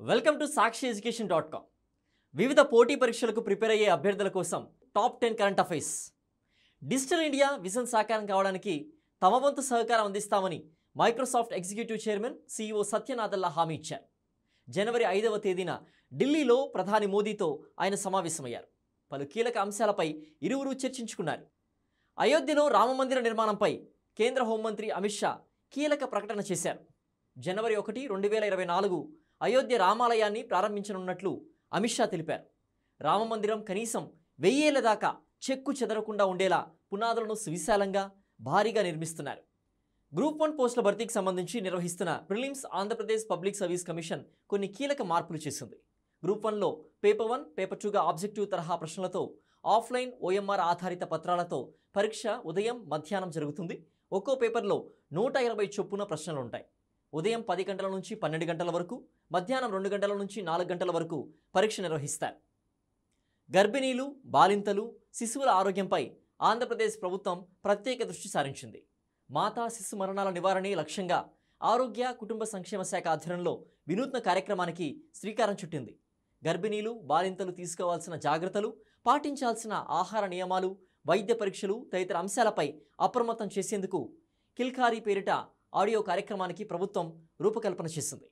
welcome to Sakshi education dot com వివిధ పోటీ పరీక్షలకు ప్రిపేర్ అయ్యే అభ్యర్థుల కోసం top ten current affairs digital India vision సాకారం కావడానికి తమ వంతు సహకారం అందిస్తామని Microsoft executive chairman CEO Satya Nadella హామీ ఇచ్చారు జనవరి ఐదవ తేదీన ఢిల్లీలో ప్రధాని మోదీతో ఆయన సమావేశమయ్యారు పలు కీలక అంశాలపై ఇరువురు చర్చించుకున్నారు అయోధ్యలో రామమందిర నిర్మాణంపై కేంద్ర హోంమంత్రి అమిత్ షా కీలక ప్రకటన చేశారు జనవరి ఒకటి రెండు వేల ఇరవై నాలుగు అయోధ్య రామాలయాన్ని ప్రారంభించనున్నట్లు అమిత్ షా తెలిపారు రామమందిరం కనీసం వెయ్యేళ్ల దాకా చెక్కు చెదరకుండా ఉండేలా పునాదులను సువిశాలంగా భారీగా నిర్మిస్తున్నారు గ్రూప్ వన్ పోస్టుల భర్తీకి సంబంధించి నిర్వహిస్తున్న prelims Andhra Pradesh public service commission కొన్ని కీలక మార్పులు చేసింది గ్రూప్ వన్లో పేపర్ వన్ పేపర్ టూగా ఆబ్జెక్టివ్ తరహా ప్రశ్నలతో ఆఫ్లైన్ ఓఎంఆర్ ఆధారిత పత్రాలతో పరీక్ష ఉదయం మధ్యాహ్నం జరుగుతుంది ఒక్కో పేపర్లో నూట ఇరవై చొప్పున ప్రశ్నలు ఉంటాయి ఉదయం పది గంటల నుంచి పన్నెండు గంటల వరకు మధ్యాహ్నం రెండు గంటల నుంచి నాలుగు గంటల వరకు పరీక్ష నిర్వహిస్తారు గర్భిణీలు బాలింతలు శిశువుల ఆరోగ్యంపై ఆంధ్రప్రదేశ్ ప్రభుత్వం ప్రత్యేక దృష్టి సారించింది మాతా శిశు మరణాల నివారణే లక్ష్యంగా ఆరోగ్య కుటుంబ సంక్షేమ శాఖ ఆధ్వర్యంలో వినూత్న కార్యక్రమానికి శ్రీకారం చుట్టింది గర్భిణీలు బాలింతలు తీసుకోవాల్సిన జాగ్రత్తలు పాటించాల్సిన ఆహార నియమాలు వైద్య పరీక్షలు తదితర అంశాలపై అప్రమత్తం చేసేందుకు కిల్కారీ పేరిట ఆడియో కార్యక్రమానికి ప్రభుత్వం రూపకల్పన చేసింది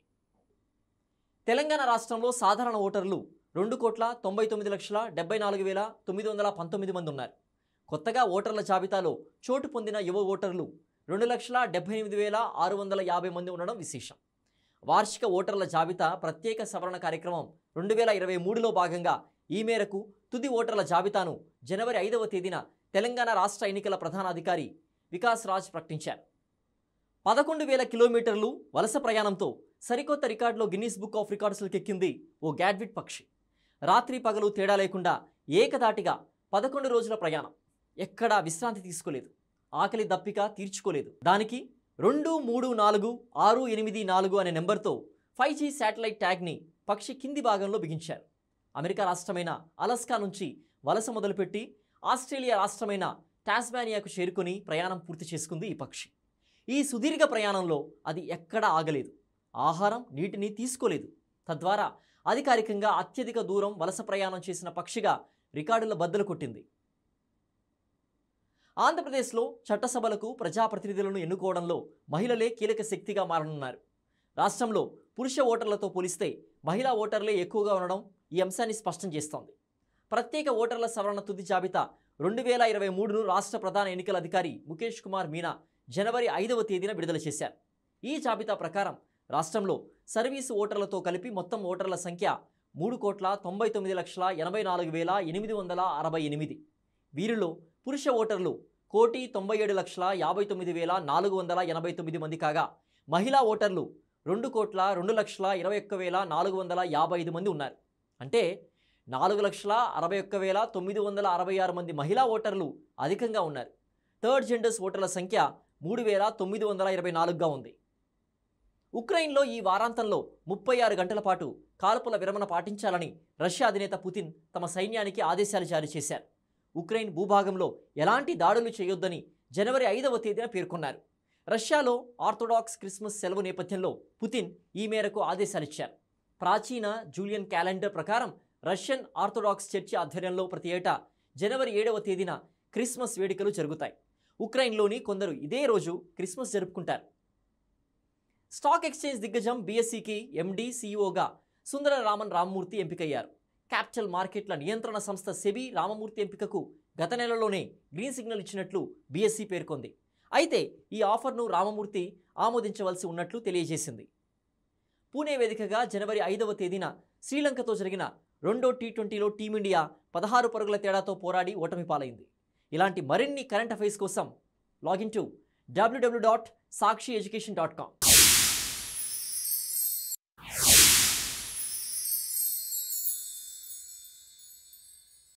తెలంగాణ రాష్ట్రంలో సాధారణ ఓటర్లు రెండు కోట్ల తొంభై తొమ్మిది లక్షల డెబ్బై నాలుగు వేల తొమ్మిది వందల పంతొమ్మిది మంది ఉన్నారు కొత్తగా ఓటర్ల జాబితాలో చోటు పొందిన యువ ఓటర్లు రెండు లక్షల డెబ్బై ఎనిమిది వేల ఆరు వందల యాభై మంది ఉండడం విశేషం వార్షిక ఓటర్ల జాబితా ప్రత్యేక సవరణ కార్యక్రమం రెండు వేల ఇరవై మూడులో భాగంగా ఈ మేరకు తుది ఓటర్ల జాబితాను జనవరి ఐదవ తేదీన తెలంగాణ రాష్ట్ర ఎన్నికల ప్రధానాధికారి వికాస్ రాజ్ ప్రకటించారు పదకొండు వేల కిలోమీటర్లు వలస ప్రయాణంతో సరికొత్త రికార్డులో గిన్నీస్ బుక్ ఆఫ్ రికార్డ్స్లోకి ఎక్కింది ఓ గ్యాడ్విట్ పక్షి రాత్రి పగలు తేడా లేకుండా ఏకదాటిగా పదకొండు రోజుల ప్రయాణం ఎక్కడా విశ్రాంతి తీసుకోలేదు ఆకలి దప్పిక తీర్చుకోలేదు దానికి రెండు మూడు నాలుగు ఆరు ఎనిమిది నాలుగు అనే నెంబర్తో ఫైవ్ జీ శాటిలైట్ ట్యాగ్ని పక్షి కింది భాగంలో బిగించారు అమెరికా రాష్ట్రమైన అలస్కా నుంచి వలస మొదలుపెట్టి ఆస్ట్రేలియా రాష్ట్రమైన టాస్మానియాకు చేరుకొని ప్రయాణం పూర్తి చేసుకుంది ఈ పక్షి ఈ సుదీర్ఘ ప్రయాణంలో అది ఎక్కడా ఆగలేదు ఆహారం నీటిని తీసుకోలేదు తద్వారా అధికారికంగా అత్యధిక దూరం వలస ప్రయాణం చేసిన పక్షిగా రికార్డుల బద్దలు కొట్టింది ఆంధ్రప్రదేశ్లో చట్టసభలకు ప్రజాప్రతినిధులను ఎన్నుకోవడంలో మహిళలే కీలక శక్తిగా మారనున్నారు రాష్ట్రంలో పురుష ఓటర్లతో పోలిస్తే మహిళా ఓటర్లే ఎక్కువగా ఉండడం ఈ అంశాన్ని స్పష్టం చేస్తోంది ప్రత్యేక ఓటర్ల సవరణ తుది జాబితా రెండు వేల ఇరవై మూడును రాష్ట్ర ప్రధాన ఎన్నికల అధికారి ముఖేష్ కుమార్ మీనా జనవరి ఐదవ తేదీన విడుదల చేశారు ఈ జాబితా ప్రకారం రాష్ట్రంలో సర్వీసు ఓటర్లతో కలిపి మొత్తం ఓటర్ల సంఖ్య మూడు కోట్ల తొంభై తొమ్మిది లక్షల ఎనభై నాలుగు వేల ఎనిమిది వందల అరవై ఎనిమిది వీరిలో పురుష ఓటర్లు కోటి తొంభై ఏడు లక్షల యాభై తొమ్మిది వేల నాలుగు వందల ఎనభై తొమ్మిది మంది కాగా మహిళా ఓటర్లు రెండు కోట్ల రెండు లక్షల ఇరవై ఒక్క వేల నాలుగు వందల యాభై ఐదు మంది ఉన్నారు అంటే నాలుగు లక్షల అరవై ఒక్క వేల తొమ్మిది వందల అరవై ఆరు మంది మహిళా ఓటర్లు అధికంగా ఉన్నారు థర్డ్ జెండర్స్ ఓటర్ల సంఖ్య మూడు వేల తొమ్మిది వందల ఇరవై నాలుగుగా ఉంది ఉక్రెయిన్లో ఈ వారాంతంలో ముప్పై ఆరు గంటల పాటు కాల్పుల విరమణ పాటించాలని రష్యా అధినేత పుతిన్ తమ సైన్యానికి ఆదేశాలు జారీ చేశారు ఉక్రెయిన్ భూభాగంలో ఎలాంటి దాడులు చేయొద్దని జనవరి ఐదవ తేదీన పేర్కొన్నారు రష్యాలో ఆర్థోడాక్స్ క్రిస్మస్ సెలవు నేపథ్యంలో పుతిన్ ఈ మేరకు ఆదేశాలిచ్చారు ప్రాచీన జూలియన్ క్యాలెండర్ ప్రకారం రష్యన్ ఆర్థోడాక్స్ చర్చి ఆధ్వర్యంలో ప్రతి ఏటా జనవరి ఏడవ తేదీన క్రిస్మస్ వేడుకలు జరుగుతాయి ఉక్రెయిన్లోని కొందరు ఇదే రోజు క్రిస్మస్ జరుపుకుంటారు స్టాక్ ఎక్స్చేంజ్ దిగ్గజం బీఎస్సీకి ఎండీ సీఈఓగా సుందర రామన్ రామమూర్తి ఎంపికయ్యారు క్యాపిటల్ మార్కెట్ల నియంత్రణ సంస్థ సెబీ రామమూర్తి ఎంపికకు గత నెలలోనే గ్రీన్ సిగ్నల్ ఇచ్చినట్లు బీఎస్సీ పేర్కొంది అయితే ఈ ఆఫర్ను రామమూర్తి ఆమోదించవలసి ఉన్నట్లు తెలియజేసింది పూణే వేదికగా జనవరి ఐదవ తేదీన శ్రీలంకతో జరిగిన రెండో టీ ట్వంటీలో టీమిండియా పదహారు పరుగుల తేడాతో పోరాడి ఓటమి పాలైంది ఇలాంటి మరిన్ని కరెంట్ అఫైర్స్ కోసం లాగిన్ టు డబ్ల్యూడబ్ల్యూ dot Sakshi education dot com